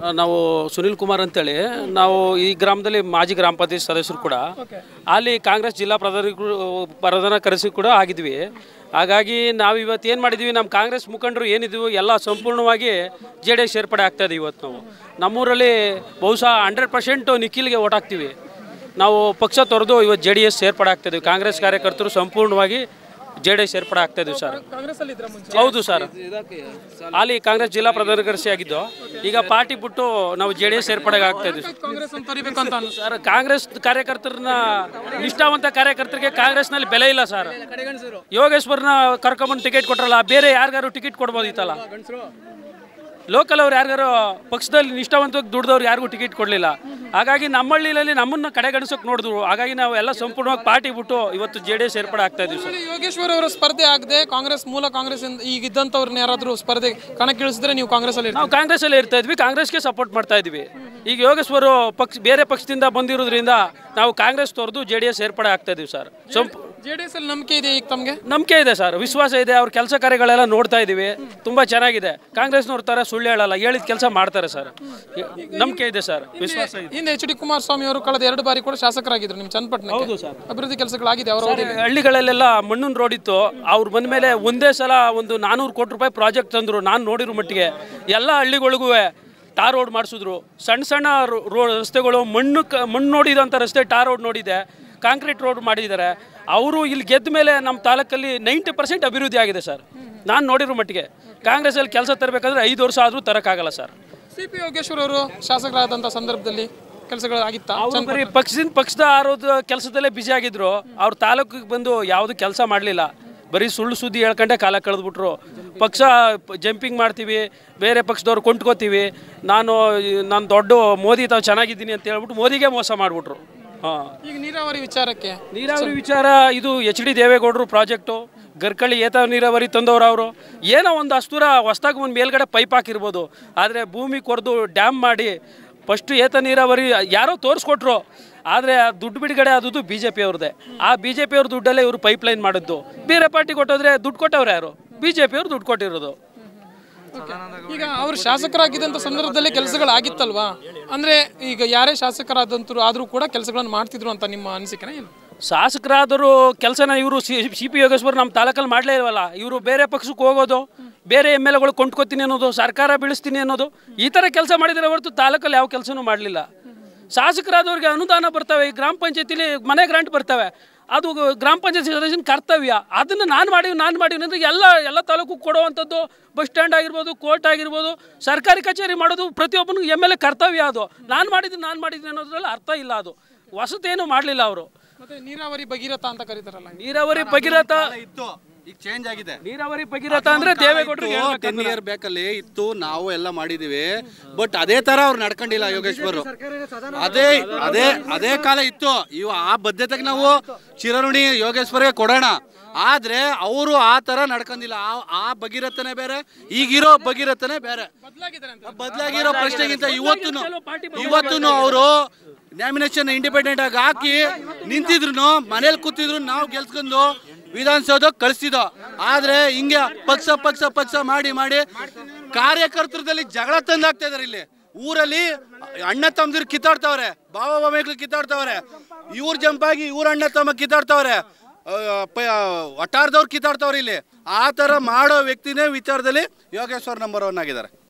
ನಾವು ಸುನಿಲ್ ಕುಮಾರ್ ಅಂತೇಳಿ ನಾವು ಈ ಗ್ರಾಮದಲ್ಲಿ ಮಾಜಿ ಗ್ರಾಮ ಪಂಚಾಯತ್ ಸದಸ್ಯರು ಕೂಡ ಅಲ್ಲಿ ಕಾಂಗ್ರೆಸ್ ಜಿಲ್ಲಾ ಪ್ರಧಾನ ಪ್ರಧಾನ ಕರೆಸಿ ಕೂಡ ಆಗಿದ್ವಿ ಹಾಗಾಗಿ ನಾವು ಇವತ್ತು ಏನು ಮಾಡಿದ್ವಿ ನಮ್ಮ ಕಾಂಗ್ರೆಸ್ ಮುಖಂಡರು ಏನಿದ್ವು ಎಲ್ಲ ಸಂಪೂರ್ಣವಾಗಿ ಜೆ ಡಿ ಎಸ್ ಸೇರ್ಪಡೆ ಆಗ್ತಾ ಇದೆ ಇವತ್ತು ನಾವು ನಮ್ಮೂರಲ್ಲಿ ಬಹುಶಃ ಹಂಡ್ರೆಡ್ ಪರ್ಸೆಂಟು ನಿಖಿಲ್ಗೆ ಓಟ್ ಹಾಕ್ತೀವಿ ನಾವು ಪಕ್ಷ ತೊರೆದು ಇವತ್ತು ಜೆ ಡಿ ಎಸ್ ಸೇರ್ಪಡೆ ಆಗ್ತಾ ಇದೀವಿ ಕಾಂಗ್ರೆಸ್ ಕಾರ್ಯಕರ್ತರು ಸಂಪೂರ್ಣವಾಗಿ ಜೆ ಡಿ ಎಸ್ ಸೇರ್ಪಡೆ ಆಗ್ತಾ ಇದೀವಿ ಸರ್ ಕಾಂಗ್ರೆಸ್ ಅಲ್ಲಿ ಇದ್ರ ಮುಂಚೆ ಹೌದು ಸರ್ ಅಲ್ಲಿ ಕಾಂಗ್ರೆಸ್ ಜಿಲ್ಲಾ ಪ್ರಧಾನ ಕಾರ್ಯದರ್ಶಿ ಆಗಿದ್ದು ಈಗ ಪಾರ್ಟಿ ಬಿಟ್ಟು ನಾವು ಜೆ ಡಿ ಎಸ್ ಸೇರ್ಪಡೆಗೆ ಆಗ್ತಾ ಇದ್ದೀವಿ ಕಾಂಗ್ರೆಸ್ ಅಂತ ತೊರಿಬೇಕು ಅಂತ ಅನ್ಸುತ್ತೆ. ಸರ್ ಕಾಂಗ್ರೆಸ್ ಕಾರ್ಯಕರ್ತರನ್ನ ನಿಷ್ಠಾವಂತ ಕಾರ್ಯಕರ್ತರಿಗೆ ಕಾಂಗ್ರೆಸ್ನಲ್ಲಿ ಬೆಲೆ ಇಲ್ಲ ಸರ್ ಯೋಗೇಶ್ವರ್ನ ಕರ್ಕೊಂಬಂದು ಟಿಕೆಟ್ ಕೊಟ್ರಲ್ಲ ಬೇರೆ ಯಾರಿಗಾರು ಟಿಕೆಟ್ ಕೊಡ್ಬೋದಿತ್ತಲ್ಲ ಲೋಕಲ್ ಅವ್ರು ಯಾರಿಗಾರು ಪಕ್ಷದಲ್ಲಿ ನಿಷ್ಠಾವಂತವಾಗಿ ದುಡ್ದವ್ರು ಯಾರಿಗೂ ಟಿಕೆಟ್ ಕೊಡಲಿಲ್ಲ ಹಾಗಾಗಿ ನಮ್ಮ ಹಳ್ಳಿಯಲ್ಲಿ ನಮ್ಮನ್ನ ಕಡೆಗಣಿಸೋಕೆ ನೋಡಿದ್ರು ಹಾಗಾಗಿ ನಾವು ಎಲ್ಲ ಸಂಪೂರ್ಣವಾಗಿ ಪಾರ್ಟಿ ಬಿಟ್ಟು ಇವತ್ತು ಜೆ ಡಿ ಎಸ್ ಸೇರ್ಪಡೆ ಆಗ್ತಾ ಇದೀವಿ ಸರ್ ಇಲ್ಲಿ ಯೋಗೇಶ್ವರ್ ಅವರ ಸ್ಪರ್ಧೆ ಆಗದೆ ಕಾಂಗ್ರೆಸ್ ಮೂಲ ಕಾಂಗ್ರೆಸ್ ಇಂದ ಈಗ ಇದ್ದಂಥವ್ರನ್ನ ಯಾರಾದ್ರೂ ಸ್ಪರ್ಧೆ ಕಣಕ್ಕಿಳಿಸಿದ್ರೆ ನೀವು ಕಾಂಗ್ರೆಸ್ ಅಲ್ಲಿ ನಾವು ಕಾಂಗ್ರೆಸ್ಸಲ್ಲಿ ಇರ್ತಾ ಇದ್ವಿ ಕಾಂಗ್ರೆಸ್ಗೆ ಸಪೋರ್ಟ್ ಮಾಡ್ತಾ ಇದ್ವಿ ಈಗ ಯೋಗೇಶ್ವರು ಪಕ್ಷ ಬೇರೆ ಪಕ್ಷದಿಂದ ಬಂದಿರೋದ್ರಿಂದ ನಾವು ಕಾಂಗ್ರೆಸ್ ತೊರೆದು ಜೆ ಡಿ ಎಸ್ ಸೇರ್ಪಡೆ ಆಗ್ತಾ ಇದೀವಿ ಸರ್ ಸಂಪ್ ಜೆ ಡಿ ಎಸ್ ಅಲ್ಲಿ ನಂಬಿಕೆ ಇದೆ ಈಗ ತಮಗೆ ನಂಬಿಕೆ ಇದೆ ಸರ್ ವಿಶ್ವಾಸ ಇದೆ ಅವ್ರ ಕೆಲಸ ಕಾರ್ಯಗಳೆಲ್ಲ ನೋಡ್ತಾ ಇದೀವಿ ತುಂಬಾ ಚೆನ್ನಾಗಿದೆ ಕಾಂಗ್ರೆಸ್ನವ್ರ ತರ ಸುಳ್ಳು ಹೇಳಲ್ಲ ಹೇಳಿದ ಕೆಲಸ ಮಾಡ್ತಾರೆ ಸರ್ ನಂಬಿಕೆ ಇದೆ ಸರ್ ವಿಶ್ವಾಸ ಇದೆ ಹಿಂದೆ ಎಚ್ ಡಿ ಕುಮಾರಸ್ವಾಮಿ ಅವರು ಕಳೆದ ಎರಡು ಬಾರಿ ಕೂಡ ಶಾಸಕರಾಗಿದ್ರು ನಿಮ್ಮ ಚನ್ನಪಟ್ಟಣಕ್ಕೆ ಹೌದು ಸರ್ ಅಭಿವೃದ್ಧಿ ಕೆಲಸಗಳಾಗಿದೆ ಅವರ ಅವಧಿಯಲ್ಲಿ ಹಳ್ಳಿಗಳಲ್ಲೆಲ್ಲ ಮಣ್ಣಿನ ರೋಡ್ ಇತ್ತು ಅವ್ರು ಬಂದ ಮೇಲೆ ಒಂದೇ ಸಲ ಒಂದು ನಾನೂರು ಕೋಟಿ ರೂಪಾಯಿ ಪ್ರಾಜೆಕ್ಟ್ ತಂದ್ರು ನಾನು ನೋಡಿರೋ ಮಟ್ಟಿಗೆ ಎಲ್ಲ ಹಳ್ಳಿಗಳಿಗೂ ಟಾರ್ ರೋಡ್ ಮಾಡಿಸಿದ್ರು ಸಣ್ಣ ಸಣ್ಣ ರೋಡ್ ರಸ್ತೆಗಳು ಮಣ್ಣು ಕ ಮಣ್ಣು ನೋಡಿದಂಥ ರಸ್ತೆ ಟಾರ್ ರೋಡ್ ನೋಡಿದೆ ಕಾಂಕ್ರೀಟ್ ರೋಡ್ ಮಾಡಿದ್ದಾರೆ ಅವರು ಇಲ್ಲಿ ಗೆದ್ದ ಮೇಲೆ ನಮ್ಮ ತಾಲೂಕಲ್ಲಿ ನೈಂಟಿ ಪರ್ಸೆಂಟ್ ಅಭಿವೃದ್ಧಿ ಆಗಿದೆ ಸರ್ ನಾನು ನೋಡಿರೋ ಮಟ್ಟಿಗೆ ಕಾಂಗ್ರೆಸ್ಸಲ್ಲಿ ಕೆಲಸ ತರಬೇಕಾದ್ರೆ ಐದು ವರ್ಷ ಆದರೂ ತರೋಕ್ಕಾಗಲ್ಲ ಸರ್ ಸಿ ಪಿ ಯೋಗೇಶ್ವರ್ ಅವರು ಶಾಸಕರಾದಂಥ ಸಂದರ್ಭದಲ್ಲಿ ಕೆಲಸಗಳು ಆಗಿತ್ತಾ ಅವ್ರು ಬರೀ ಪಕ್ಷದಿಂದ ಪಕ್ಷದ ಆರೋದ ಕೆಲಸದಲ್ಲೇ ಬ್ಯುಸಿ ಆಗಿದ್ರು ಅವ್ರ ತಾಲೂಕಿಗೆ ಬಂದು ಯಾವುದು ಕೆಲಸ ಮಾಡಲಿಲ್ಲ ಬರೀ ಸುಳ್ಳು ಸುದ್ದಿ ಹೇಳ್ಕೊಂಡೆ ಕಾಲ ಕಳೆದ್ಬಿಟ್ರು ಪಕ್ಷ ಜಂಪಿಂಗ್ ಮಾಡ್ತೀವಿ ಬೇರೆ ಪಕ್ಷದವ್ರು ಕೊಂಡ್ಕೋತೀವಿ ನಾನು ನಾನು ದೊಡ್ಡ ಮೋದಿ ತಾವು ಚೆನ್ನಾಗಿದ್ದೀನಿ ಅಂತ ಹೇಳ್ಬಿಟ್ಟು ಮೋದಿಗೆ ಮೋಸ ಮಾಡಿಬಿಟ್ರು ಹಾಂ ಈಗ ನೀರಾವರಿ ವಿಚಾರಕ್ಕೆ ನೀರಾವರಿ ವಿಚಾರ ಇದು ಎಚ್ ಡಿ ದೇವೇಗೌಡರು ಪ್ರಾಜೆಕ್ಟು ಗರ್ಕಳಿ ಏತ ನೀರಾವರಿ ತಂದವರು ಅವರು ಏನೋ ಒಂದು ಅಸ್ತೂರ ಹೊಸ್ದಾಗಿ ಒಂದು ಮೇಲ್ಗಡೆ ಪೈಪ್ ಹಾಕಿರ್ಬೋದು ಆದರೆ ಭೂಮಿ ಕೊರೆದು ಡ್ಯಾಮ್ ಮಾಡಿ ಫಸ್ಟ್ ಏತ ನೀರಾವರಿ ಯಾರೋ ತೋರಿಸ್ಕೊಟ್ರು ಆದರೆ ಆ ದುಡ್ಡು ಬಿಡುಗಡೆ ಆದದ್ದು ಬಿ ಜೆ ಪಿ ಅವ್ರದ್ದೇ ಆ ಬಿ ಜೆ ಪಿ ಅವ್ರ ದುಡ್ಡಲ್ಲೇ ಇವರು ಪೈಪ್ ಲೈನ್ ಮಾಡಿದ್ದು ಬೇರೆ ಪಾರ್ಟಿ ಕೊಟ್ಟೋದ್ರೆ ದುಡ್ಡು ಕೊಟ್ಟವ್ರು ಯಾರು ಬಿ ಜೆ ಪಿ ಅವ್ರು ದುಡ್ಡು ಕೊಟ್ಟಿರೋದು ಈಗ ಅವರು ಶಾಸಕರಾಗಿದ್ದಂಥ ಸಂದರ್ಭದಲ್ಲಿ ಕೆಲಸಗಳಾಗಿತ್ತಲ್ವಾ ಅಂದ್ರೆ ಈಗ ಯಾರೇ ಶಾಸಕರಾದಂತರು ಆದ್ರೂ ಕೂಡ ಕೆಲಸಗಳನ್ನು ಮಾಡ್ತಿದ್ರು ಅಂತ ನಿಮ್ಮ ಅನಿಸಿಕೆನ ಏನು ಶಾಸಕರಾದರೂ ಕೆಲಸನ ಇವರು ಸಿ ಪಿ ಯೋಗೇಶ್ವರ್ ನಮ್ಮ ತಾಲೂಕಲ್ಲಿ ಮಾಡಲೇ ಇಲ್ವಲ್ಲ ಇವರು ಬೇರೆ ಪಕ್ಷಕ್ಕೆ ಹೋಗೋದು ಬೇರೆ ಎಮ್ ಎಲ್ ಎಗಳು ಕೊಂಡ್ಕೊತೀನಿ ಅನ್ನೋದು ಸರ್ಕಾರ ಬೀಳಿಸ್ತೀನಿ ಅನ್ನೋದು ಈ ಥರ ಕೆಲಸ ಮಾಡಿದರೆ ಹೊರತು ತಾಲೂಕಲ್ಲಿ ಯಾವ ಕೆಲಸನೂ ಮಾಡಲಿಲ್ಲ ಶಾಸಕರಾದವ್ರಿಗೆ ಅನುದಾನ ಬರ್ತವೆ ಈ ಗ್ರಾಮ ಪಂಚಾಯತಿಲಿ ಮನೆ ಗ್ರಾಂಟ್ ಬರ್ತವೆ ಅದು ಗ್ರಾಮ ಪಂಚಾಯತ್ ಸದಸ್ಯನ ಕರ್ತವ್ಯ ಅದನ್ನು ನಾನು ಮಾಡಿವಿ ನಾನು ಮಾಡಿವಿ ಅಂದರೆ ಎಲ್ಲ ಎಲ್ಲ ತಾಲೂಕು ಕೊಡುವಂಥದ್ದು ಬಸ್ ಸ್ಟ್ಯಾಂಡ್ ಆಗಿರ್ಬೋದು ಕೋರ್ಟ್ ಆಗಿರ್ಬೋದು ಸರ್ಕಾರಿ ಕಚೇರಿ ಮಾಡೋದು ಪ್ರತಿಯೊಬ್ಬನಿಗೂ ಎಮ್ ಎಲ್ ಎ ಕರ್ತವ್ಯ ಅದು ನಾನು ಮಾಡಿದ್ದೀನಿ ನಾನು ಮಾಡಿದ್ದೀನಿ ಅನ್ನೋದ್ರಲ್ಲಿ ಅರ್ಥ ಇಲ್ಲ ಅದು ಹೊಸತೇನು ಮಾಡಲಿಲ್ಲ ಅವರು ಮತ್ತೆ ನೀರಾವರಿ ಭಗೀರಥ ಅಂತ ಕರೀತಾರಲ್ಲ ನೀರಾವರಿ ಭಗೀರಥ ಇತ್ತು ಈಗ ಚೇಂಜ್ ಆಗಿದೆ ನೀರಾವರಿ ಭಗೀರಥ ಅಂದ್ರೆ ದೇವೇಗೌಡರಿಗೆ ಟೆನ್ ಇಯರ್ ಬೇಕಲ್ಲಿ ಇತ್ತು ನಾವು ಎಲ್ಲ ಮಾಡಿದೀವಿ ಬಟ್ ಅದೇ ತರ ಅವ್ರು ನಡ್ಕೊಂಡಿಲ್ಲ ಯೋಗೇಶ್ವರ್ ಅದೇ ಅದೇ ಅದೇ ಕಾಲ ಇತ್ತು ಇವ ಆ ಬದ್ಧತೆಗೆ ನಾವು ಚಿರಋಣಿ ಯೋಗೇಶ್ವರ್ಗೆ ಕೊಡೋಣ ಆದ್ರೆ ಅವರು ಆ ತರ ನಡ್ಕೊಂಡಿಲ್ಲ ಆ ಆ ಭಗೀರಥನೇ ಬೇರೆ ಈಗಿರೋ ಭಗೀರಥನೇ ಬೇರೆ ಬದಲಾಗಿದ್ದಾರೆ ಅಂತ ಬದಲಾಗಿರೋ ಪ್ರಶ್ನೆಗಿಂತ ಇವತ್ತು ಇವತ್ತು ಅವರು ನ್ಯಾಮಿನೇಷನ್ ಇಂಡಿಪೆಂಡೆಂಟ್ ಆಗಿ ಹಾಕಿ ನಿಂತಿದ್ರು ಮನೇಲಿ ಕೂತಿದ್ರು ನಾವು ಗೆಲ್ಸ್ಕೊಂಡು ವಿಧಾನಸೌಧಕ್ಕೆ ಕಳಿಸ್ತಿದ್ದೋ ಆದ್ರೆ ಹಿಂಗೆ ಪಕ್ಷ ಪಕ್ಷ ಪಕ್ಷ ಮಾಡಿ ಮಾಡಿ ಕಾರ್ಯಕರ್ತರದಲ್ಲಿ ಜಗಳ ತಂದಾಗ್ತಾ ಇದಾರೆ ಇಲ್ಲಿ ಊರಲ್ಲಿ ಅಣ್ಣ ತಮ್ಮದಿರು ಕಿತ್ತಾಡ್ತಾವ್ರೆ ಬಾವ ಬಾಮೆಗಳು ಕಿತ್ತಾಡ್ತಾವ್ರೆ ಇವ್ರ ಜಂಪಾಗಿ ಇವ್ರ ಅಣ್ಣ ತಮ್ಮ ಕಿತ್ತಾಡ್ತಾವ್ರೆ ಒಟ್ಟಾರದವ್ರು ಕಿತ್ತಾಡ್ತಾವ್ರೆ ಇಲ್ಲಿ ಆ ತರ ಮಾಡೋ ವ್ಯಕ್ತಿನೇ ವಿಚಾರದಲ್ಲಿ ಯೋಗೇಶ್ವರ್ ನಂಬರ್ ಒನ್ ಆಗಿದ್ದಾರೆ